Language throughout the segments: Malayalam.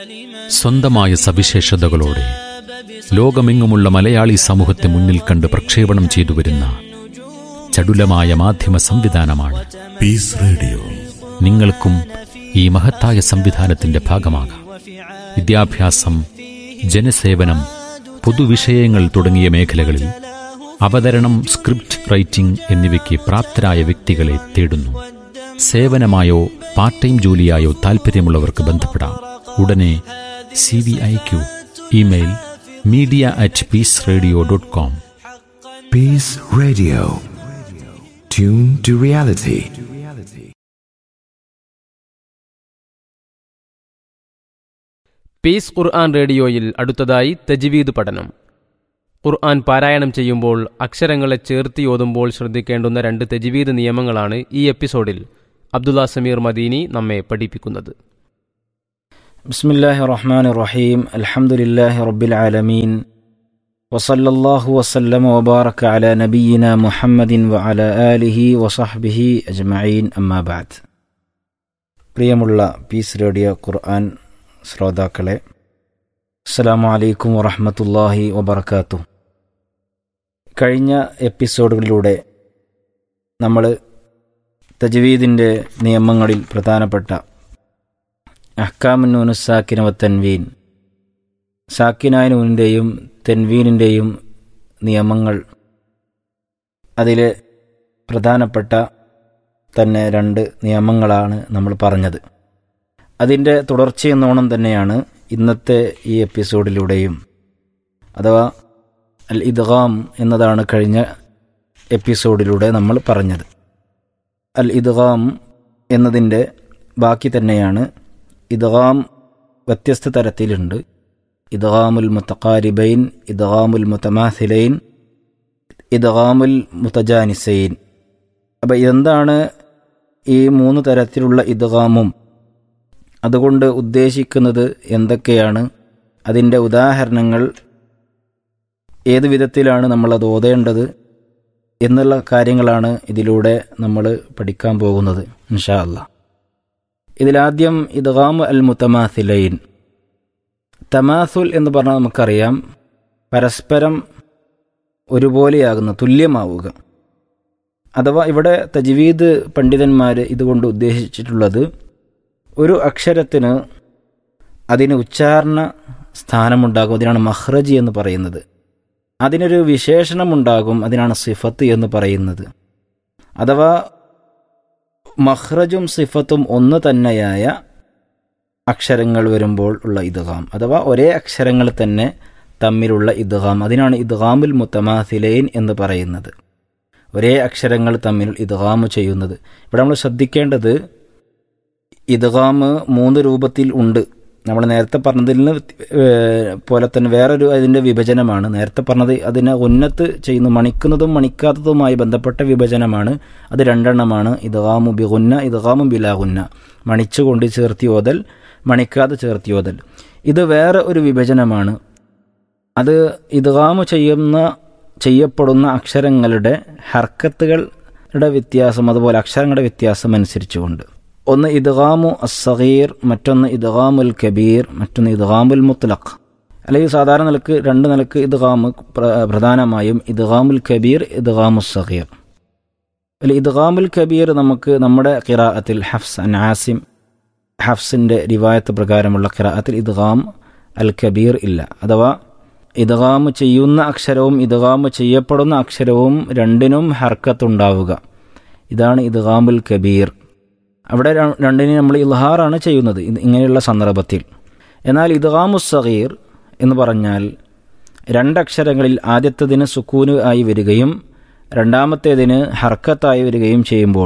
സ്വന്തമായ സവിശേഷതകളോടെ ലോകമെങ്ങുമുള്ള മലയാളി സമൂഹത്തെ മുന്നിൽ കണ്ട് പ്രക്ഷേപണം ചെയ്തു വരുന്ന ചടുലമായ മാധ്യമ സംവിധാനമാണ് പീസ് റേഡിയോ നിങ്ങൾക്കും ഈ മഹത്തായ സംവിധാനത്തിന്റെ ഭാഗമാകാം വിദ്യാഭ്യാസം ജനസേവനം പൊതുവിഷയങ്ങൾ തുടങ്ങിയ മേഖലകളിൽ അവതരണം സ്ക്രിപ്റ്റ് റൈറ്റിംഗ് എന്നിവയ്ക്ക് പ്രാപ്തരായ വ്യക്തികളെ തേടുന്നു സേവനമായോ പാർട്ട് ടൈം ജോലിയായോ താൽപ്പര്യമുള്ളവർക്ക് ബന്ധപ്പെടാം ഉടനെ C V I Q email media at peace radio dot com Peace Radio. Tune to reality. Peace Quran റേഡിയോയിൽ അടുത്തതായി തജ്വീദ് പഠനം ഖുർആൻ പാരായണം ചെയ്യുമ്പോൾ അക്ഷരങ്ങളെ ചേർത്തി ഓതുമ്പോൾ ശ്രദ്ധിക്കേണ്ടുന്ന രണ്ട് തജ്വീദ് നിയമങ്ങളാണ് ഈ എപ്പിസോഡിൽ അബ്ദുള്ള സമീർ മദീനി നമ്മെ പഠിപ്പിക്കുന്നത് بسم الله الرحمن الرحيم الحمد لله رب العالمين وصلى الله وسلم وبارك على نبينا محمد وعلى آله وصحبه أجمعين أما بعد പ്രിയമുള്ള പീസ് റേഡിയോ ഖുർആൻ ശ്രോതാക്കളെ അസ്സലാമു അലൈക്കും വറഹ്മത്തുള്ളാഹി വബർക്കാത്തു കഴിഞ്ഞ എപ്പിസോഡുകളിലൂടെ നമ്മൾ തജ്വീദിൻ്റെ നിയമങ്ങളിൽ പ്രധാനപ്പെട്ട അഹ്കാമുന്നൂനു സാക്കിന വ തൻവീൻ സാക്കിനായ നൂനിൻ്റെയും തെൻവീനിൻ്റെയും നിയമങ്ങൾ അതിലെ പ്രധാനപ്പെട്ട തന്നെ രണ്ട് നിയമങ്ങളാണ് നമ്മൾ പറഞ്ഞത് അതിൻ്റെ തുടർച്ചയെന്നോണം തന്നെയാണ് ഇന്നത്തെ ഈ എപ്പിസോഡിലൂടെയും അഥവാ അൽ ഇദ്ഗാം എന്നതാണ് കഴിഞ്ഞ എപ്പിസോഡിലൂടെ നമ്മൾ പറഞ്ഞത് അൽ ഇദ്ഗാം എന്നതിൻ്റെ ബാക്കി തന്നെയാണ് ഇദ്ഗാം വ്യത്യസ്ത തരത്തിലുണ്ട് ഇദ്ഗാമുൽ മുത്തഖാരിബൈൻ ഇദ്ഗാമുൽ മുത്തമാസിലൈൻ ഇദ്ഗാമുൽ മുത്തജാനിസൈൻ അപ്പം എന്താണ് ഈ മൂന്ന് തരത്തിലുള്ള ഇദ്ഗാമും അതുകൊണ്ട് ഉദ്ദേശിക്കുന്നത് എന്തൊക്കെയാണ് അതിൻ്റെ ഉദാഹരണങ്ങൾ ഏത് വിധത്തിലാണ് നമ്മളത് ഓതേണ്ടത് എന്നുള്ള കാര്യങ്ങളാണ് ഇതിലൂടെ നമ്മൾ പഠിക്കാൻ പോകുന്നത് ഇൻഷാ അല്ലാ ഇതിലാദ്യം ഇദ്ഗാമ് അൽ മുത്തമാസിലൈൻ തമാസുൽ എന്ന് പറഞ്ഞാൽ നമുക്കറിയാം പരസ്പരം ഒരുപോലെയാകുന്ന തുല്യമാവുക അഥവാ ഇവിടെ തജ്വീദ് പണ്ഡിതന്മാർ ഇതുകൊണ്ട് ഉദ്ദേശിച്ചിട്ടുള്ളത് ഒരു അക്ഷരത്തിന് അതിന് ഉച്ചാരണ സ്ഥാനമുണ്ടാകും അതിനാണ് മഹ്റജി എന്ന് പറയുന്നത് അതിനൊരു വിശേഷണമുണ്ടാകും അതിനാണ് സിഫത്ത് എന്ന് പറയുന്നത് അഥവാ മഹ്റജും സിഫത്തും ഒന്ന് തന്നെയായ അക്ഷരങ്ങൾ വരുമ്പോൾ ഉള്ള ഇദ്ഗാം അഥവാ ഒരേ അക്ഷരങ്ങൾ തന്നെ തമ്മിലുള്ള ഇദ്ഗാം അതിനാണ് ഇദ്ഗാമുൽ മുത്തമാസിലൈൻ എന്ന് പറയുന്നത് ഒരേ അക്ഷരങ്ങൾ തമ്മിൽ ഇദ്ഗാം ചെയ്യുന്നത് ഇവിടെ നമ്മൾ ശ്രദ്ധിക്കേണ്ടത് ഇദ്ഗാം മൂന്ന് രൂപത്തിൽ ഉണ്ട് നമ്മൾ നേരത്തെ പറഞ്ഞതിൽ നിന്ന് പോലെ തന്നെ വേറൊരു അതിൻ്റെ വിഭജനമാണ് നേരത്തെ പറഞ്ഞത് അതിനെ ഉന്നത്ത് ചെയ്യുന്നു മണിക്കുന്നതും മണിക്കാത്തതുമായി ബന്ധപ്പെട്ട വിഭജനമാണ് അത് രണ്ടെണ്ണമാണ് ഇദ്ഗാമു ബിഗുന്ന ഇദ്ഗാമു ബിലാഗുന്ന മണിച്ചുകൊണ്ട് ചേർത്തി ഓതൽ മണിക്കാതെ ചേർത്തി ഓതൽ ഇത് വേറെ ഒരു വിഭജനമാണ് അത് ഇദ്ഗാമു ചെയ്യുന്ന ചെയ്യപ്പെടുന്ന അക്ഷരങ്ങളുടെ ഹർക്കത്തുകളുടെ വ്യത്യാസം അതുപോലെ അക്ഷരങ്ങളുടെ വ്യത്യാസം അനുസരിച്ചുകൊണ്ട് ഒന്ന് ഇദ്ഗാമു അസ്സഗീർ മറ്റൊന്ന് ഇദ്ഗാമുൽ കബീർ മറ്റൊന്ന് ഇദ്ഗാമുൽ മുത്ലഖ് അല്ലെങ്കിൽ സാധാരണ നിലക്ക് രണ്ട് നിലക്ക് ഇദ്ഗാമ് പ്രധാനമായും ഇദ്ഗാമുൽ കബീർ ഇദ്ഗാമു സഗീർ അല്ല ഇദ്ഗാമുൽ കബീർ നമുക്ക് നമ്മുടെ ഖിറാഅത്തിൽ ഹഫ്സ് അൻ ആസിം ഹഫ്സിൻ്റെ റിവായത്ത് പ്രകാരമുള്ള ഖിറാഅത്തിൽ ഇദ്ഗാം അൽ കബീർ ഇല്ല അഥവാ ഇദ്ഗാമ് ചെയ്യുന്ന അക്ഷരവും ഇദ്ഗാമ് ചെയ്യപ്പെടുന്ന അക്ഷരവും രണ്ടിനും ഹർക്കത്തുണ്ടാവുക ഇതാണ് ഇദ്ഗാമുൽ കബീർ അവിടെ രണ്ടിനെ നമ്മൾ ഇൽഹാറാണ് ചെയ്യുന്നത് ഇങ്ങനെയുള്ള സന്ദർഭത്തിൽ എന്നാൽ ഇദ്ഗാമു സഗീർ എന്ന് പറഞ്ഞാൽ രണ്ടക്ഷരങ്ങളിൽ ആദ്യത്തതിന് സുക്കൂന് ആയി വരികയും രണ്ടാമത്തേതിന് ഹർക്കത്തായി വരികയും ചെയ്യുമ്പോൾ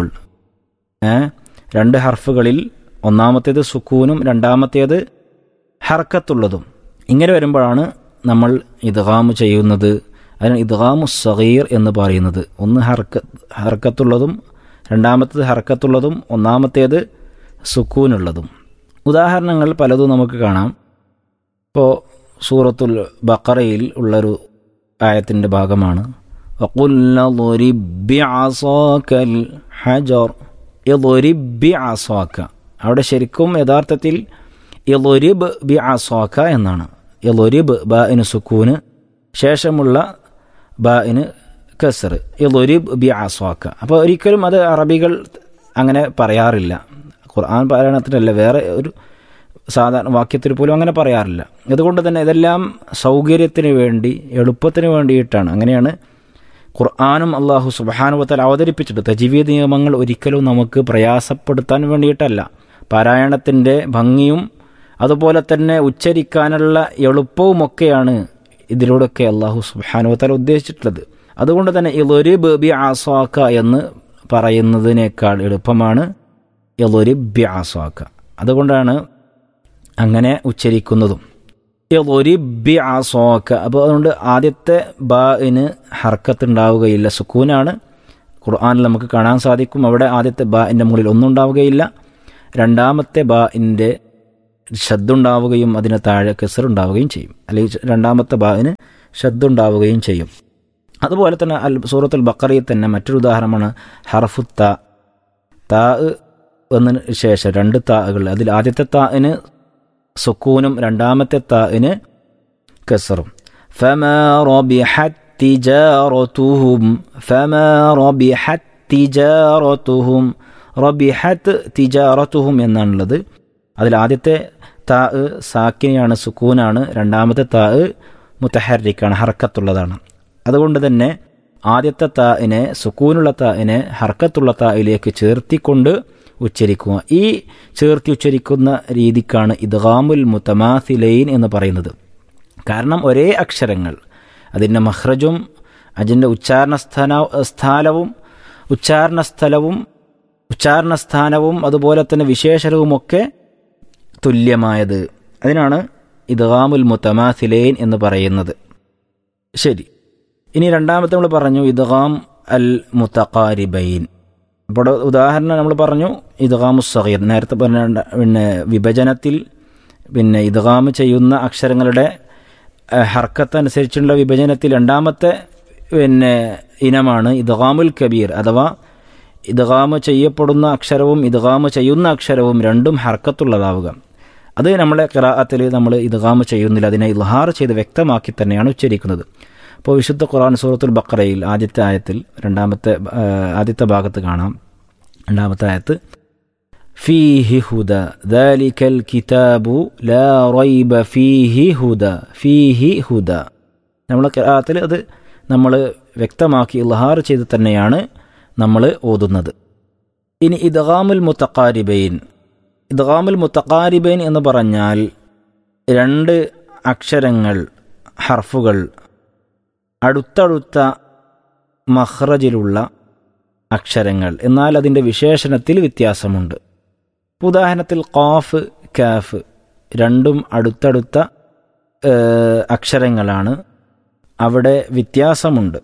രണ്ട് ഹർഫുകളിൽ ഒന്നാമത്തേത് സുക്കൂനും രണ്ടാമത്തേത് ഹർക്കത്തുള്ളതും ഇങ്ങനെ വരുമ്പോഴാണ് നമ്മൾ ഇദ്ഗാമ് ചെയ്യുന്നത് അതിന് ഇദ്ഗാമു സഗീർ എന്ന് പറയുന്നത് ഒന്ന് ഹർക്ക ഹർക്കത്തുള്ളതും രണ്ടാമത്തേത് ഹർക്കത്തുള്ളതും ഒന്നാമത്തേത് സുക്കൂനുള്ളതും ഉദാഹരണങ്ങൾ പലതും നമുക്ക് കാണാം ഇപ്പോൾ സൂറത്തുൽ ബക്കറയിൽ ഉള്ളൊരു ആയത്തിൻ്റെ ഭാഗമാണ് അവിടെ ശരിക്കും യഥാർത്ഥത്തിൽ ഇലൊരിബ് ബി അസോക്ക എന്നാണ് ഇലൊരിബ് ബാഇന് സുക്കൂന് ശേഷമുള്ള ബാഇന് കസർ ഇലൊരിബ് ബി അസോക്ക അപ്പോൾ ഒരിക്കലും അത് അറബികൾ അങ്ങനെ പറയാറില്ല ഖുർആൻ പാരായണത്തിനല്ല വേറെ ഒരു സാധാരണ വാക്യത്തിൽ പോലും അങ്ങനെ പറയാറില്ല അതുകൊണ്ട് തന്നെ ഇതെല്ലാം സൗകര്യത്തിന് വേണ്ടി എളുപ്പത്തിന് വേണ്ടിയിട്ടാണ് അങ്ങനെയാണ് ഖുർആാനും അള്ളാഹു സുബാനുവത്താൽ അവതരിപ്പിച്ചിട്ട് തജീവീദ് നിയമങ്ങൾ ഒരിക്കലും നമുക്ക് പ്രയാസപ്പെടുത്താൻ വേണ്ടിയിട്ടല്ല പാരായണത്തിൻ്റെ ഭംഗിയും അതുപോലെ തന്നെ ഉച്ചരിക്കാനുള്ള എളുപ്പവുമൊക്കെയാണ് ഇതിലൂടെയൊക്കെ അള്ളാഹു സുബാനുവത്താൽ ഉദ്ദേശിച്ചിട്ടുള്ളത് അതുകൊണ്ട് തന്നെ ഇലൊരു ബി ആസ്വാക്ക എന്ന് പറയുന്നതിനേക്കാൾ എളുപ്പമാണ് ഇലൊരു ബി ആസ്വാക്ക അതുകൊണ്ടാണ് അങ്ങനെ ഉച്ചരിക്കുന്നതും ഇലൊരു ബി ആസ്വാക്ക അപ്പോൾ അതുകൊണ്ട് ആദ്യത്തെ ബാഇന് ഹർക്കത്ത് ഉണ്ടാവുകയില്ല സുക്കൂനാണ് ഖുർആാനിൽ നമുക്ക് കാണാൻ സാധിക്കും അവിടെ ആദ്യത്തെ ബാഇൻ്റെ മുകളിൽ ഒന്നും ഉണ്ടാവുകയില്ല രണ്ടാമത്തെ ബാഇൻ്റെ ശബ്ദുണ്ടാവുകയും അതിന് താഴെ കെസർ ഉണ്ടാവുകയും ചെയ്യും അല്ലെങ്കിൽ രണ്ടാമത്തെ ബാഇന് ശബ്ദുണ്ടാവുകയും ചെയ്യും അതുപോലെ തന്നെ അൽ സൂറത്തുൽ ബക്കറയിൽ തന്നെ മറ്റൊരു ഉദാഹരണമാണ് ഹർഫു ത താ എന്നതിന് ശേഷം രണ്ട് താകൾ അതിൽ ആദ്യത്തെ താഇന് സുക്കൂനും രണ്ടാമത്തെ താഇന് കസറും فما ربحت تجارتهم فما ربحت تجارتهم റബിഹത്ത് തിജാറത്തുഹും എന്നാണുള്ളത് അതിൽ ആദ്യത്തെ താ സാക്കിനെയാണ് സുക്കൂനാണ് രണ്ടാമത്തെ താ മുത്തഹരിക്കാണ് ഹർക്കത്തുള്ളതാണ് അതുകൊണ്ട് തന്നെ ആദ്യത്തെ താഇനെ സുക്കൂനുള്ള താഇനെ ഹർക്കത്തുള്ള തായിലേക്ക് ചേർത്തിക്കൊണ്ട് ഉച്ചരിക്കുക ഈ ചേർത്തി ഉച്ചരിക്കുന്ന രീതിക്കാണ് ഇദ്ഗാമുൽ മുത്തമാസിലൈൻ എന്ന് പറയുന്നത് കാരണം ഒരേ അക്ഷരങ്ങൾ അതിൻ്റെ മഹ്റജും അതിൻ്റെ ഉച്ചാരണ സ്ഥാന സ്ഥാനവും ഉച്ചാരണ സ്ഥലവും ഉച്ചാരണ സ്ഥാനവും അതുപോലെ തന്നെ വിശേഷണവുമൊക്കെ തുല്യമായത് അതിനാണ് ഇദ്ഗാമുൽ മുത്തമാസിലൈൻ എന്ന് പറയുന്നത് ശരി ഇനി രണ്ടാമത്തെ നമ്മൾ പറഞ്ഞു ഇദ്ഗാം അൽ മുത്തഖാരിബൈൻ ഇപ്പോൾ ഉദാഹരണം നമ്മൾ പറഞ്ഞു ഇദ്ഗാമു സഗീർ നേരത്തെ പറഞ്ഞ പിന്നെ വിഭജനത്തിൽ പിന്നെ ഇദ്ഗാം ചെയ്യുന്ന അക്ഷരങ്ങളുടെ ഹർക്കത്ത് അനുസരിച്ചുള്ള വിഭജനത്തിൽ രണ്ടാമത്തെ പിന്നെ ഇനമാണ് ഇദ്ഗാമുൽ കബീർ അഥവാ ഇദ്ഗാമ് ചെയ്യപ്പെടുന്ന അക്ഷരവും ഇദ്ഗാമ് ചെയ്യുന്ന അക്ഷരവും രണ്ടും ഹർക്കത്തുള്ളതാവുക അത് നമ്മളെ ഖിറാഅത്തിൽ നമ്മൾ ഇദ്ഗാമ് ചെയ്യുന്നില്ല അതിനെ ഇൽഹാർ ചെയ്ത് വ്യക്തമാക്കി തന്നെയാണ് ഉച്ചരിക്കുന്നത് അപ്പോൾ വിശുദ്ധ ഖുർആൻ സൂറത്തുൽ ബക്കറയിൽ ആദ്യത്തെ ആയത്തിൽ രണ്ടാമത്തെ ആദ്യത്തെ ഭാഗത്ത് കാണാം രണ്ടാമത്തെ ആയത്ത് ഫീഹി ഹുദ ദാലിക്കൽ കിതാബു ലാ റൈബ ഫീഹി ഹുദ ഫീഹി ഹുദ നമ്മളെ ഖിറാഅത്തിൽ അത് നമ്മൾ വ്യക്തമാക്കി ഇൽഹാർ ചെയ്ത് തന്നെയാണ് നമ്മൾ ഓതുന്നത് ഇനി ഇദ്ഗാമുൽ മുത്തഖാരിബൈൻ ഇദ്ഗാമുൽ മുത്തഖാരിബൈൻ എന്ന് പറഞ്ഞാൽ രണ്ട് അക്ഷരങ്ങൾ ഹർഫുകൾ അടുത്തടുത്ത മഹ്റജിലുള്ള അക്ഷരങ്ങൾ എന്നാൽ അതിൻ്റെ വിശേഷണത്തിൽ വ്യത്യാസമുണ്ട് ഉദാഹരണത്തിൽ ഖാഫ് കാഫ് രണ്ടും അടുത്തടുത്ത അക്ഷരങ്ങളാണ് അവിടെ വ്യത്യാസമുണ്ട്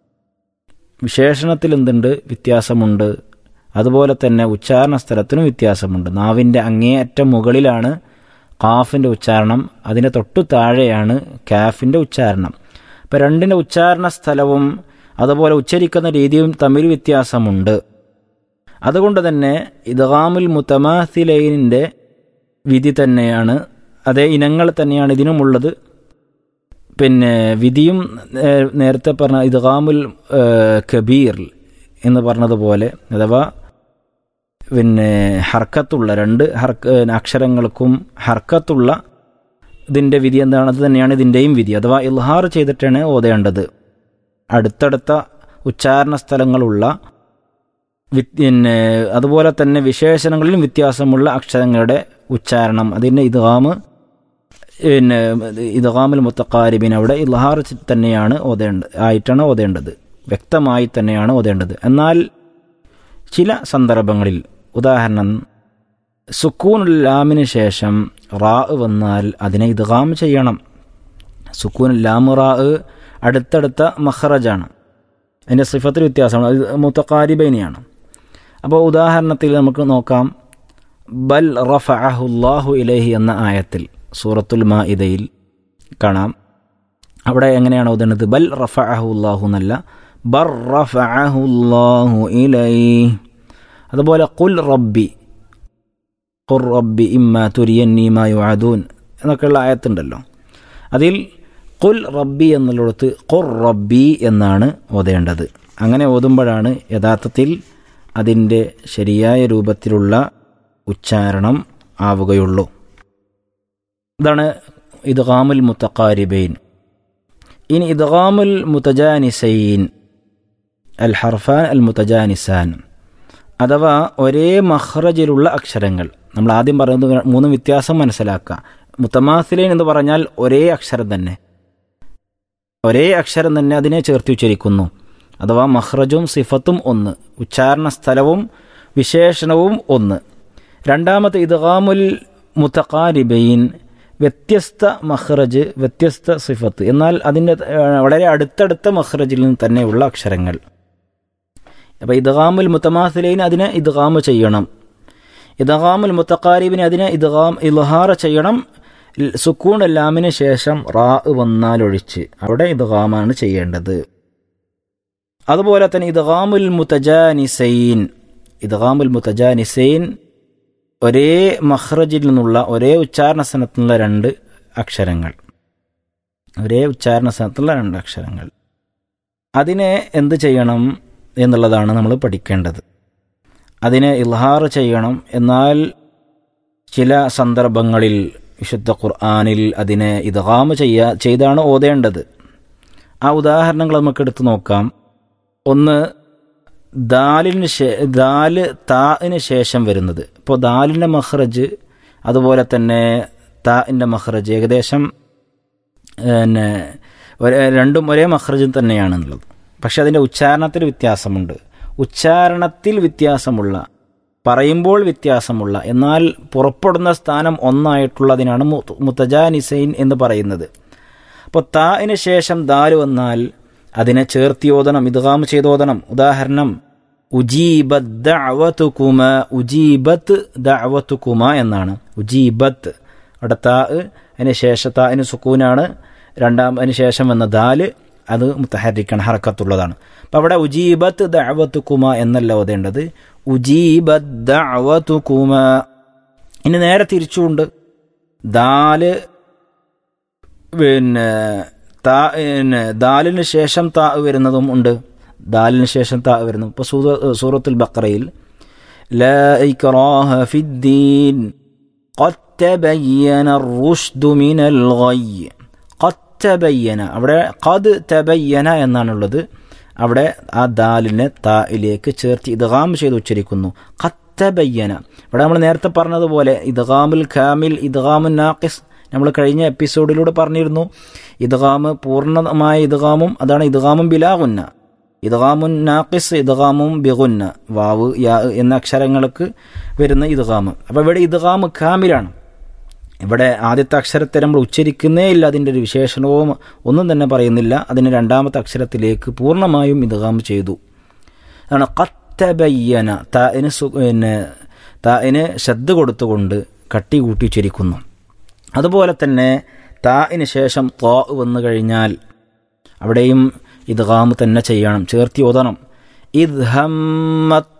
വിശേഷണത്തിൽ എന്തുണ്ട് വ്യത്യാസമുണ്ട് അതുപോലെ തന്നെ ഉച്ചാരണ സ്ഥലത്തിനും വ്യത്യാസമുണ്ട് നാവിൻ്റെ അങ്ങേയറ്റം മുകളിലാണ് കാഫിൻ്റെ ഉച്ചാരണം അതിൻ്റെ തൊട്ടു താഴെയാണ് കാഫിൻ്റെ ഉച്ചാരണം അപ്പം രണ്ടിൻ്റെ ഉച്ചാരണ സ്ഥലവും അതുപോലെ ഉച്ചരിക്കുന്ന രീതിയും തമ്മിൽ വ്യത്യാസമുണ്ട് അതുകൊണ്ട് തന്നെ ഇദ്ഗാമുൽ മുത്തമാസിലൈനിൻ്റെ വിധി തന്നെയാണ് അതേ ഇനങ്ങൾ തന്നെയാണ് ഇതിനുമുള്ളത് പിന്നെ വിധിയും നേരത്തെ പറഞ്ഞ ഇദ്ഗാമുൽ കബീർ എന്ന് പറഞ്ഞതുപോലെ അഥവാ പിന്നെ ഹർക്കത്തുള്ള രണ്ട് ഹർക്ക് അക്ഷരങ്ങൾക്കും ഹർക്കത്തുള്ള ഇതിൻ്റെ വിധി എന്താണ് അത് തന്നെയാണ് ഇതിൻ്റെയും വിധി അഥവാ ഇൽഹാർ ചെയ്തിട്ടാണ് ഓതേണ്ടത് അടുത്തടുത്ത ഉച്ചാരണ സ്ഥലങ്ങളുള്ള പിന്നെ അതുപോലെ തന്നെ വിശേഷണങ്ങളിലും വ്യത്യാസമുള്ള അക്ഷരങ്ങളുടെ ഉച്ചാരണം അതിൻ്റെ ഇദ്ഗാമ് പിന്നെ ഇദ്ഗാമുൽ മുത്തക്കാരിബിൻ അവിടെ ഇൽഹാർ തന്നെയാണ് ഓതേണ്ടത് ആയിട്ടാണ് ഓതേണ്ടത് വ്യക്തമായി തന്നെയാണ് ഓതേണ്ടത് എന്നാൽ ചില സന്ദർഭങ്ങളിൽ ഉദാഹരണം സുക്കൂനുൽ ലാമിന് ശേഷം റാ വന്നാൽ അതിനെ ഇദ്ഗാം ചെയ്യണം സുക്കൂൻ ലാമു റാ അടുത്തടുത്ത മഹ്റജാണ് അതിൻ്റെ സിഫത്തിൽ വ്യത്യാസമാണ് അത് മുത്തക്കാരിബൈനിയാണ് അപ്പോൾ ഉദാഹരണത്തിൽ നമുക്ക് നോക്കാം ബൽ റഫഅഹുല്ലാഹു ഇലൈഹി എന്ന ആയത്തിൽ സൂറത്തുൽ മാ ഇതയിൽ കാണാം അവിടെ എങ്ങനെയാണ് ഓതുന്നത് ബൽ റഫഅഹുല്ലാഹു എന്നല്ല ബർ റഫഅഹുല്ലാഹു ഇലൈ അതുപോലെ കുൽ റബ്ബി ഖുർ റബ്ബി ഇമ്മ തുരിയന്നി മാ യുഅദൂൻ എന്നൊക്കെയുള്ള ആയത്തുണ്ടല്ലോ അതിൽ ഖുൽ റബ്ബി എന്നുള്ളിടത്ത് ഖുർ റബ്ബി എന്നാണ് ഓതേണ്ടത് അങ്ങനെ ഓതുമ്പോഴാണ് യഥാർത്ഥത്തിൽ അതിൻ്റെ ശരിയായ രൂപത്തിലുള്ള ഉച്ചാരണം ആവുകയുള്ളൂ ഇതാണ് ഇദ്ഗാമുൽ മുത്തഖാരിബൈൻ ഇനി ഇദ്ഗാമുൽ മുത്തജാനിസൈൻ അൽ ഹർഫാൻ അൽ മുത്തജാനിസാൻ അഥവാ ഒരേ മഹ്റജിലുള്ള അക്ഷരങ്ങൾ നമ്മൾ ആദ്യം പറയുന്നത് മൂന്ന് വ്യത്യാസം മനസ്സിലാക്കുക മുത്തമാസിലൈൻ എന്ന് പറഞ്ഞാൽ ഒരേ അക്ഷരം തന്നെ ഒരേ അക്ഷരം തന്നെ അതിനെ ചേർത്തി ഉച്ചരിക്കുന്നു അഥവാ മഹ്റജും സിഫത്തും ഒന്ന് ഉച്ചാരണ സ്ഥലവും വിശേഷണവും ഒന്ന് രണ്ടാമത്തെ ഇദ്ഗാമുൽ മുത്തഖാരിബൈൻ വ്യത്യസ്ത മഹ്റജ് വ്യത്യസ്ത സിഫത്ത് എന്നാൽ അതിൻ്റെ ഏഹ്, വളരെ അടുത്തടുത്ത മഹ്റജിൽ നിന്ന് തന്നെയുള്ള അക്ഷരങ്ങൾ അപ്പോൾ ഇദ്ഗാമുൽ മുത്തമാസിലൈൻ അതിനെ ഇദ്ഗാമ് ചെയ്യണം ഇദ്ഗാമുൽ മുത്തഖാരിബിന് അതിനെ ഇദ്ഗാം ഇൽഹാറ ചെയ്യണം ൽ- സുക്കൂൺ ലാമിന് ശേഷം റാ വന്നാലൊഴിച്ച് അവിടെ ഇദ്ഗാമാണ് ചെയ്യേണ്ടത് അതുപോലെ തന്നെ ഇദ്ഗാമുൽ മുത്തജാനിസൈൻ ഇദ്ഗാമുൽ മുത്തജാനിസൈൻ ഒരേ മഹ്റജിൽ നിന്നുള്ള ഒരേ ഉച്ചാരണ സ്ഥലത്തുള്ള രണ്ട് അക്ഷരങ്ങൾ ഒരേ ഉച്ചാരണ സ്ഥലത്തുള്ള രണ്ട് അക്ഷരങ്ങൾ അതിനെ എന്ത് ചെയ്യണം എന്നുള്ളതാണ് നമ്മൾ പഠിക്കേണ്ടത് അതിനെ ഇൽഹാർ ചെയ്യണം എന്നാൽ ചില സന്ദർഭങ്ങളിൽ വിശുദ്ധ ഖുർആാനിൽ അതിനെ ഇദ്ഗാമ് ചെയ്യാ ചെയ്താണ് ഓതേണ്ടത് ആ ഉദാഹരണങ്ങൾ നമുക്ക് എടുത്തു നോക്കാം ഒന്ന് ദാലിന് ശേ ദാല് താഇന് ശേഷം വരുന്നത് ഇപ്പോൾ ദാലിൻ്റെ മഹ്റജ് അതുപോലെ തന്നെ താഇൻ്റെ മഹ്റജ് ഏകദേശം പിന്നെ ഒരേ- രണ്ടും ഒരേ മഹ്റജ് തന്നെയാണെന്നുള്ളത് പക്ഷെ അതിൻ്റെ ഉച്ചാരണത്തിൽ വ്യത്യാസമുണ്ട് ഉച്ചാരണത്തിൽ വ്യത്യാസമുള്ള പറയുമ്പോൾ വ്യത്യാസമുള്ള എന്നാൽ പുറപ്പെടുന്ന സ്ഥാനം ഒന്നായിട്ടുള്ളതിനാണ് മു- മുത്തജാനിസൈൻ എന്ന് പറയുന്നത് അപ്പോൾ താഇന് ശേഷം ദാല് വന്നാൽ അതിനെ ചേർത്തിയോദനം ഇദ്ഗാം ചെയ്തോദനം ഉദാഹരണം ഉജീബത്ത് ദഅവതുകുമ ഉജീബത്ത് ദഅവതുകുമ എന്നാണ് ഉജീബത്ത് അവിടെ താ അതിന് ശേഷം താഇന് സുക്കൂനാണ് രണ്ടാം അതിന് ശേഷം വന്ന ദാല് അത് മുത്തഹരിക്കാണ് ഹറക്കത്തുള്ളതാണ് അപ്പം അവിടെ ഉജീബത്ത് ദഅവതുകുമ എന്നല്ല ഓതേണ്ടത് ഉജീബത്ത് ദഅവതുകുമ ഇനി നേരെ തിരിച്ചുകൊണ്ട് ദാല് പിന്നെ താ പിന്നെ ദാലിന് ശേഷം താ വരുന്നതും ഉണ്ട് ദാലിന് ശേഷം താ വരുന്നു ഇപ്പോൾ സൂറ സൂറത്തുൽ ബക്രയിൽ لا إكراه في الدين قد تبين الرشد من الغي قد تبين അവിടെ قد تبين എന്നാണുള്ളത് അവിടെ ആ ദാലിനെ തായിലേക്ക് ചേർത്ത് ഇദ്ഗാം ചെയ്ത് ഉച്ചരിക്കുന്നു ഖത്തബയ്യന ഇവിടെ നമ്മൾ നേരത്തെ പറഞ്ഞതുപോലെ ഇദ്ഗാമുൽ ഖാമിൽ ഇദ്ഗാമുൽ നാഖിസ് നമ്മൾ കഴിഞ്ഞ എപ്പിസോഡിലൂടെ പറഞ്ഞിരുന്നു ഇദ്ഗാമ് പൂർണ്ണമായ ഇദ്ഗാമും അതാണ് ഇദ്ഗാമും ബിലാഗുന്ന ഇദ്ഗാമുൻ നാഖിസ് ഇദ്ഗാമും ബിഗുന്ന വാവ് യാ എന്ന അക്ഷരങ്ങൾക്ക് വരുന്ന ഇദ്ഗാമ് അപ്പോൾ ഇവിടെ ഇദ്ഗാമ് ഖാമിലാണ് ഇവിടെ ആദ്യത്തെ അക്ഷരത്തെ നമ്മൾ ഉച്ചരിക്കുന്നേ ഇല്ല അതിൻ്റെ ഒരു വിശേഷണവും ഒന്നും തന്നെ പറയുന്നില്ല അതിന് രണ്ടാമത്തെ അക്ഷരത്തിലേക്ക് പൂർണ്ണമായും ഇദ്ഗാം ചെയ്തു അതാണ് കത്തബയ്യന താഇന് സു പിന്നെ താഇന് ശ്രദ്ധ കൊടുത്തുകൊണ്ട് കട്ടി കൂട്ടി ഉച്ചരിക്കുന്നു അതുപോലെ തന്നെ താഇന് ശേഷം ത്വാ വന്നു കഴിഞ്ഞാൽ അവിടെയും ഇദ്ഗാം തന്നെ ചെയ്യണം ചേർത്തി ഓതണം ഇദ് ഹമ്മത്ത്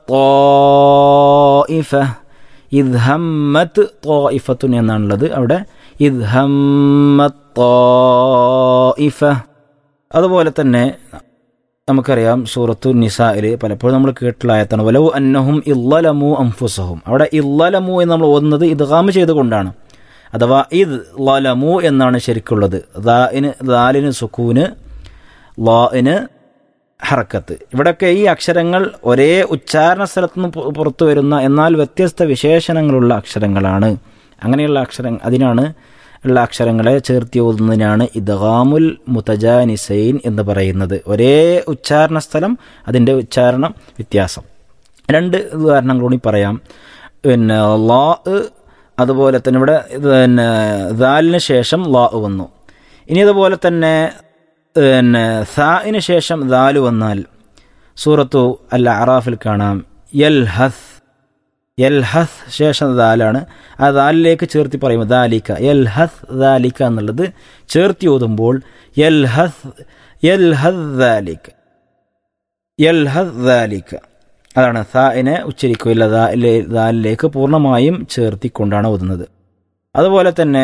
ത്വാഇഫ ഇദ് ഹമ്മത്ത് ത്വാഇഫത്തുൻ എന്നാണുള്ളത് അവിടെ ഇദ് ഹമ്മത്ത് ത്വാഇഫ അതുപോലെ തന്നെ നമുക്കറിയാം സൂറത്തു നിസായിൽ പലപ്പോഴും നമ്മൾ കേട്ടുള്ള ആയത്താണ് വലവു അന്നഹും ഇല്ലലമു അംഫുസഹും അവിടെ ഇല്ലലമു എന്ന് നമ്മൾ ഓതുന്നത് ഇദ്ഗാമ് ചെയ്തുകൊണ്ടാണ് അഥവാ ഇദ് ലലമു എന്നാണ് ശരിക്കുള്ളത് ദാലിന് ദാലിന് സുക്കൂന് ലാഇന് ഹറക്കത്ത് ഇവിടെയൊക്കെ ഈ അക്ഷരങ്ങൾ ഒരേ ഉച്ചാരണ സ്ഥലത്തു നിന്ന് പു- പുറത്തു വരുന്ന എന്നാൽ വ്യത്യസ്ത വിശേഷണങ്ങളുള്ള അക്ഷരങ്ങളാണ് അങ്ങനെയുള്ള അക്ഷര അതിനാണ് ഉള്ള അക്ഷരങ്ങളെ ചേർത്തി ഓതുന്നതിനാണ് ഇദ്ഗാമുൽ മുത്തജാനിസൈൻ എന്ന് പറയുന്നത് ഒരേ ഉച്ചാരണ സ്ഥലം അതിൻ്റെ ഉച്ചാരണ വ്യത്യാസം രണ്ട് ഉദാഹരണങ്ങൾ കൂടി പറയാം പിന്നെ ലാ അതുപോലെ തന്നെ ഇവിടെ പിന്നെ ദാലിന് ശേഷം ലാ വന്നു ഇനി അതുപോലെ തന്നെ പിന്നെ സാഇന് ശേഷം ദാല് വന്നാൽ സൂറത്തു അൽ അറാഫിൽ കാണാം യൽ ഹസ് യൽ ഹസ് ശേഷം ദാലാണ് ആ ദാലിലേക്ക് ചേർത്തി പറയും ദാലിക്ക യൽ ഹസ് ദാലിക്ക എന്നുള്ളത് ചേർത്തി ഓതുമ്പോൾ യൽ ഹസ് യൽ ഹസ് ദാലിക്ക യൽ ഹസ് ദാലിക്ക അതാണ് സാഇനെ ഉച്ചരിക്കുകയില്ല ദാലിലെ- ദാലിലേക്ക് പൂർണ്ണമായും ചേർത്തിക്കൊണ്ടാണ് ഓതുന്നത് അതുപോലെ തന്നെ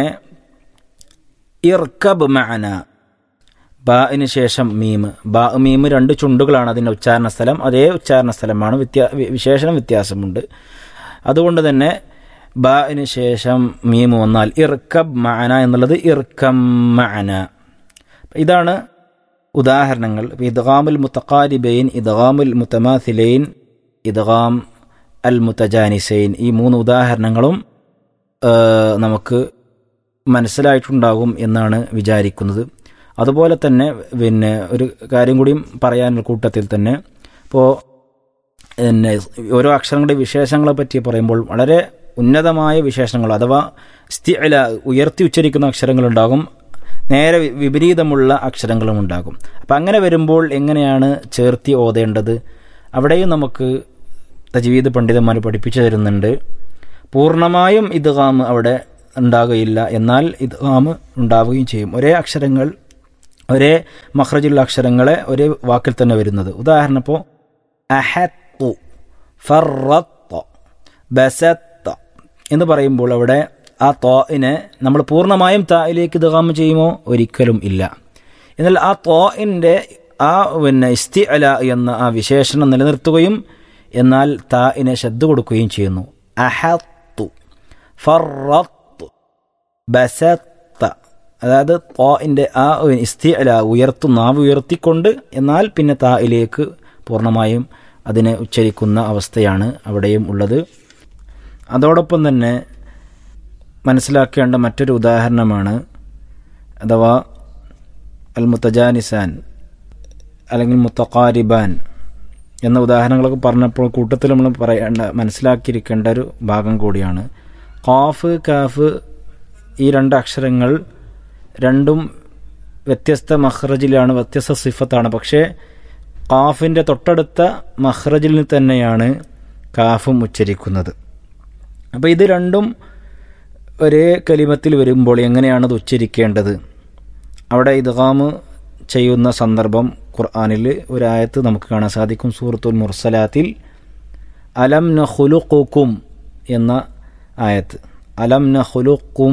ഇർക്കബ് മഅന ബാഇന് ശേഷം മീമ് ബാ മീമ് രണ്ട് ചുണ്ടുകളാണ് അതിൻ്റെ ഉച്ചാരണ സ്ഥലം അതേ ഉച്ചാരണ സ്ഥലമാണ് വ്യത്യാ വി- വിശേഷണം വ്യത്യാസമുണ്ട് അതുകൊണ്ട് തന്നെ ബാഇന് ശേഷം മീമ് വന്നാൽ ഇർക്കബ് മഅന എന്നുള്ളത് ഇർക്കം മഅന ഇതാണ് ഉദാഹരണങ്ങൾ ഇദ്ഗാമുൽ മുത്തഖാരിബൈൻ ഇദ്ഗാമുൽ മുത്തമാസിലൈൻ ഇദ്ഗാം അൽ മുത്തജാനിസൈൻ ഈ മൂന്ന് ഉദാഹരണങ്ങളും ആ, നമുക്ക് മനസ്സിലായിട്ടുണ്ടാകും എന്നാണ് വിചാരിക്കുന്നത് അതുപോലെ തന്നെ പിന്നെ ഒരു കാര്യം കൂടിയും പറയാനുള്ള കൂട്ടത്തിൽ തന്നെ ഇപ്പോൾ പിന്നെ ഓരോ അക്ഷരങ്ങളുടെ വിശേഷങ്ങളെ പറ്റി പറയുമ്പോൾ വളരെ ഉന്നതമായ വിശേഷങ്ങൾ അഥവാ സ്ഥിഅല ഉയർത്തി ഉച്ചരിക്കുന്ന അക്ഷരങ്ങളുണ്ടാകും നേരെ വി- വിപരീതമുള്ള അക്ഷരങ്ങളും ഉണ്ടാകും അപ്പം അങ്ങനെ വരുമ്പോൾ എങ്ങനെയാണ് ചേർത്തി ഓതേണ്ടത് അവിടെയും നമുക്ക് തജ്വീദ് പണ്ഡിതന്മാർ പഠിപ്പിച്ചു തരുന്നുണ്ട് പൂർണ്ണമായും ഇദ്ഗാം അവിടെ ഉണ്ടാകുകയില്ല എന്നാൽ ഇദ്ഗാം ഉണ്ടാവുകയും ചെയ്യും ഒരേ അക്ഷരങ്ങൾ ഒരേ മഹ്റജുള്ള അക്ഷരങ്ങളെ ഒരേ വാക്കിൽ തന്നെ വരുന്നത് ഉദാഹരണം ഇപ്പോൾ അഹത്തു ഫറത്ത ബസത്ത എന്ന് പറയുമ്പോൾ അവിടെ ആ തോയിനെ നമ്മൾ പൂർണ്ണമായും തായിലേക്ക് ഇദ്ഗാം ചെയ്യുമോ ഒരിക്കലും ഇല്ല എന്നാൽ ആ തോയിൻ്റെ ആ പിന്നെ ഇസ്തി അല എന്ന ആ വിശേഷണം നിലനിർത്തുകയും എന്നാൽ തായിനെ ശ്രദ്ധ കൊടുക്കുകയും ചെയ്യുന്നു അഹത്തു ഫറത്തു ബസത്ത അതായത് താഇൻ്റെ ആ ഇസ്തി അല ഉയർത്തു നാവ് ഉയർത്തിക്കൊണ്ട് എന്നാൽ പിന്നെ തായിലേക്ക് പൂർണ്ണമായും അതിനെ ഉച്ചരിക്കുന്ന അവസ്ഥയാണ് അവിടെയും ഉള്ളത് അതോടൊപ്പം തന്നെ മനസ്സിലാക്കേണ്ട മറ്റൊരു ഉദാഹരണമാണ് അഥവാ അൽ മുത്തജാനിസാൻ അല്ലെങ്കിൽ മുത്തഖാരിബാൻ എന്ന ഉദാഹരണങ്ങളൊക്കെ പറഞ്ഞപ്പോൾ കൂട്ടത്തിൽ നമ്മൾ പറയേണ്ട മനസ്സിലാക്കിയിരിക്കേണ്ട ഒരു ഭാഗം കൂടിയാണ് ഖാഫ് കാഫ് ഈ രണ്ട് അക്ഷരങ്ങൾ രണ്ടും വ്യത്യസ്ത മഹ്റജിലാണ് വ്യത്യസ്ത സിഫത്താണ് പക്ഷേ ഖാഫിൻ്റെ തൊട്ടടുത്ത മഹ്റജിൽ തന്നെയാണ് കാഫും ഉച്ചരിക്കുന്നത് അപ്പോൾ ഇത് രണ്ടും ഒരേ കലിമത്തിൽ വരുമ്പോൾ എങ്ങനെയാണ് അത് ഉച്ചരിക്കേണ്ടത് അവിടെ ഇദ്ഗാമ് ചെയ്യുന്ന സന്ദർഭം ഖുർആാനിൽ ഒരായത്ത് നമുക്ക് കാണാൻ സാധിക്കും സൂറത്തുൽ മുർസലാത്തിൽ അലം ന ഹുലുക്കും എന്ന ആയത്ത് അലം ന ഹുലുക്കും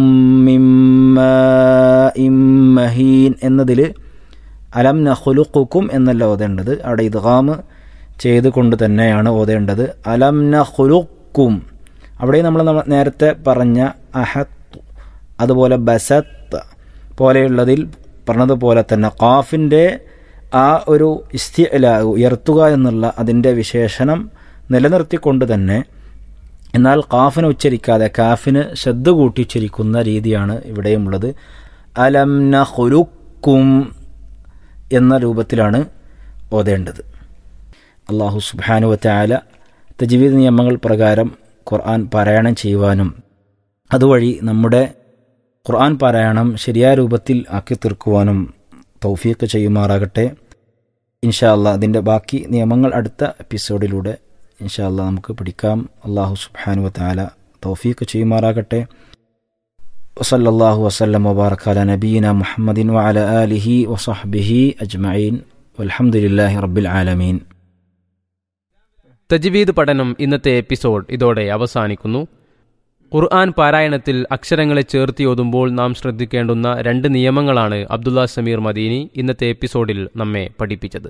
മഹീൻ എന്നതിൽ അലം ന ഹുലുക്കും എന്നല്ല ഓതേണ്ടത് അവിടെ ഇദ്ഗാമ് ചെയ്തുകൊണ്ട് തന്നെയാണ് ഓതേണ്ടത് അലം ന ഹുലുക്കും അവിടെ നമ്മൾ നമ്മ- നേരത്തെ പറഞ്ഞ അഹത്ത് അതുപോലെ ബസത്ത് പോലെയുള്ളതിൽ പറഞ്ഞതുപോലെ തന്നെ ഖാഫിൻ്റെ ആ ഒരു ഇസ്തിഅല ഉയർത്തുക എന്നുള്ള അതിൻ്റെ വിശേഷണം നിലനിർത്തിക്കൊണ്ട് തന്നെ എന്നാൽ ഖാഫിനെ ഉച്ചരിക്കാതെ കാഫിന് ശ്രദ്ധ കൂട്ടി ഉച്ചരിക്കുന്ന രീതിയാണ് ഇവിടെയുമുള്ളത് അലം നഹുലുക്കും എന്ന രൂപത്തിലാണ് ഓതേണ്ടത് അള്ളാഹു സുബാനുവത്തെ ആല തജ്വീദ് നിയമങ്ങൾ പ്രകാരം ഖുർആൻ പാരായണം ചെയ്യുവാനും അതുവഴി നമ്മുടെ ഖുർആൻ പാരായണം ശരിയായ രൂപത്തിൽ ആക്കി തീർക്കുവാനും തൗഫീഖ് ചെയ്യുമാറാകട്ടെ ഇൻഷാ അല്ലാ അതിൻ്റെ ബാക്കി നിയമങ്ങൾ അടുത്ത എപ്പിസോഡിലൂടെ ഇൻഷാ അല്ലാ നമുക്ക് പഠിക്കാം അള്ളാഹു സുബ്ഹാനു താല തൗഫീഖ് ചെയ്യുമാറാകട്ടെ وصلى الله وسلم وبارك على نبينا محمد وعلى آله وصحبه أجمعين والحمد لله رب العالمين തജ്വീദ് പഠനം ഇന്നത്തെ എപ്പിസോഡ് ഇതോടെ അവസാനിക്കുന്നു ഖുർആൻ പാരായണത്തിൽ അക്ഷരങ്ങളെ ചേർത്തി ഓതുമ്പോൾ നാം ശ്രദ്ധിക്കേണ്ടുന്ന രണ്ട് നിയമങ്ങളാണ് അബ്ദുള്ള സമീർ മദീനി ഇന്നത്തെ എപ്പിസോഡിൽ നമ്മെ പഠിപ്പിച്ചത്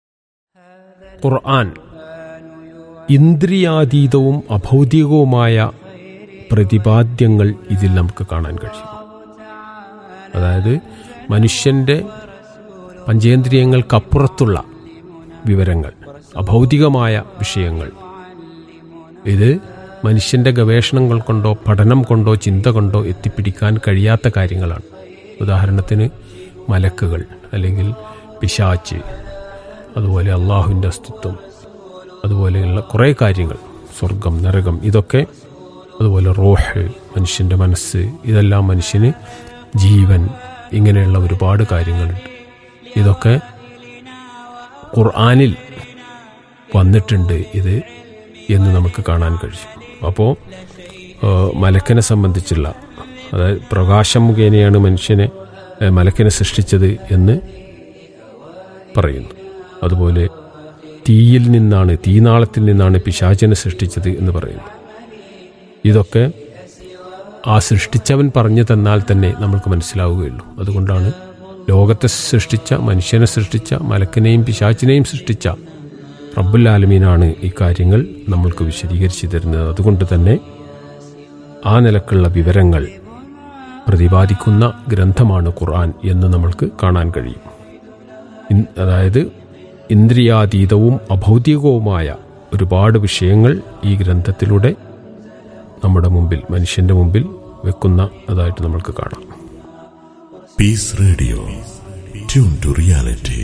ഖുർആൻ ഇന്ദ്രിയാതീതവും അഭൗതികവുമായ പ്രതിപാദ്യങ്ങൾ ഇതിൽ നമുക്ക് കാണാൻ കഴിയും അതായത് മനുഷ്യൻ്റെ പഞ്ചേന്ദ്രിയങ്ങൾക്കപ്പുറത്തുള്ള വിവരങ്ങൾ അഭൗതികമായ വിഷയങ്ങൾ ഇത് മനുഷ്യൻ്റെ ഗവേഷണങ്ങൾ കൊണ്ടോ പഠനം കൊണ്ടോ ചിന്ത കൊണ്ടോ എത്തിപ്പിടിക്കാൻ കഴിയാത്ത കാര്യങ്ങളാണ് ഉദാഹരണത്തിന് മലക്കുകൾ അല്ലെങ്കിൽ പിശാച്ച് അതുപോലെ അള്ളാഹുവിൻ്റെ അസ്തിത്വം അതുപോലെയുള്ള കുറേ കാര്യങ്ങൾ സ്വർഗം നരകം ഇതൊക്കെ അതുപോലെ റോഹ് മനുഷ്യൻ്റെ മനസ്സ് ഇതെല്ലാം മനുഷ്യന് ജീവൻ ഇങ്ങനെയുള്ള ഒരുപാട് കാര്യങ്ങളുണ്ട് ഇതൊക്കെ ഖുർആാനിൽ വന്നിട്ടുണ്ട് ഇത് എന്ന് നമുക്ക് കാണാൻ കഴിയും അപ്പോൾ മലക്കനെ സംബന്ധിച്ചുള്ള അതായത് പ്രകാശം മുഖേനയാണ് മനുഷ്യനെ ഏഹ്, മലക്കനെ സൃഷ്ടിച്ചത് എന്ന് പറയുന്നു അതുപോലെ തീയിൽ നിന്നാണ് തീനാളത്തിൽ നിന്നാണ് പിശാചിനെ സൃഷ്ടിച്ചത് എന്ന് പറയുന്നു ഇതൊക്കെ ആ സൃഷ്ടിച്ചവൻ പറഞ്ഞു തന്നാൽ തന്നെ നമ്മൾക്ക് മനസ്സിലാവുകയുള്ളൂ അതുകൊണ്ടാണ് ലോകത്തെ സൃഷ്ടിച്ച മനുഷ്യനെ സൃഷ്ടിച്ച മലക്കിനെയും പിശാച്ചിനെയും സൃഷ്ടിച്ച റബ്ബുൽ ആലമീനാണ് ഈ കാര്യങ്ങൾ നമ്മൾക്ക് വിശദീകരിച്ചു തരുന്നത് അതുകൊണ്ട് തന്നെ ആ നിലക്കുള്ള വിവരങ്ങൾ പ്രതിപാദിക്കുന്ന ഗ്രന്ഥമാണ് ഖുർആൻ എന്ന് നമ്മൾക്ക് കാണാൻ കഴിയും ഇൻ- അതായത് ഇന്ദ്രിയാതീതവും അഭൗതികവുമായ ഒരുപാട് വിഷയങ്ങൾ ഈ ഗ്രന്ഥത്തിലൂടെ നമ്മുടെ മുമ്പിൽ മനുഷ്യന്റെ മുമ്പിൽ വെക്കുന്ന അതായിട്ട് നമ്മൾക്ക് കാണാം Peace Radio. Tune to reality.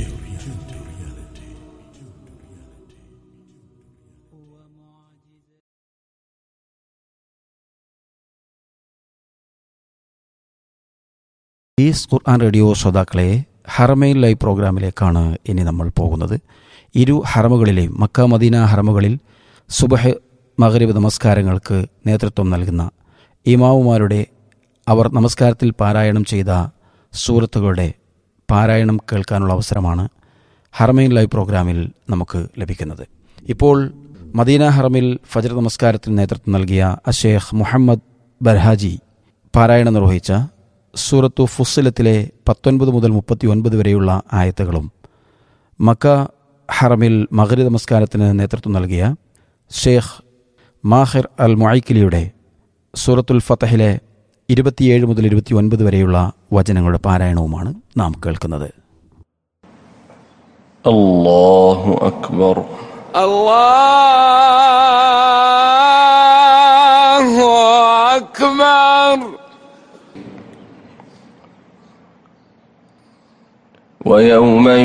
ഈസ് ഖുർആൻ റേഡിയോ ശ്രോതാക്കളെ ഹറമൈൻ ലൈവ് പ്രോഗ്രാമിലേക്കാണ് ഇനി നമ്മൾ പോകുന്നത് ഇരു ഹറമുകളിലെയും മക്ക മദീന ഹറമുകളിൽ സുബഹ് മഗ്രിബ് നമസ്കാരങ്ങൾക്ക് നേതൃത്വം നൽകുന്ന ഇമാവുമാരുടെ അവർ നമസ്കാരത്തിൽ പാരായണം ചെയ്ത സൂറത്തുകളുടെ പാരായണം കേൾക്കാനുള്ള അവസരമാണ് ഹറമൈൻ ലൈവ് പ്രോഗ്രാമിൽ നമുക്ക് ലഭിക്കുന്നത് ഇപ്പോൾ മദീന ഹറമിൽ ഫജർ നമസ്കാരത്തിന് നേതൃത്വം നൽകിയ അഷേഖ് മുഹമ്മദ് ബർഹാജി പാരായണം നിർവഹിച്ച സൂറത്തു ഫുസ്സിലത്തിലെ പത്തൊൻപത് മുതൽ മുപ്പത്തി ഒൻപത് വരെയുള്ള ആയത്തുകളും മക്ക ഹറമിൽ മകരി നമസ്കാരത്തിന് നേതൃത്വം നൽകിയ ഷേഖ് മാഹിർ അൽ മൊയ്ക്കിലിയുടെ സൂറത്തുൽ ഫത്തഹിലെ ഇരുപത്തിയേഴ് മുതൽ ഇരുപത്തി ഒൻപത് വരെയുള്ള വചനങ്ങളുടെ പാരായണവുമാണ് നാം കേൾക്കുന്നത് الله أكبر الله أكبر ويوم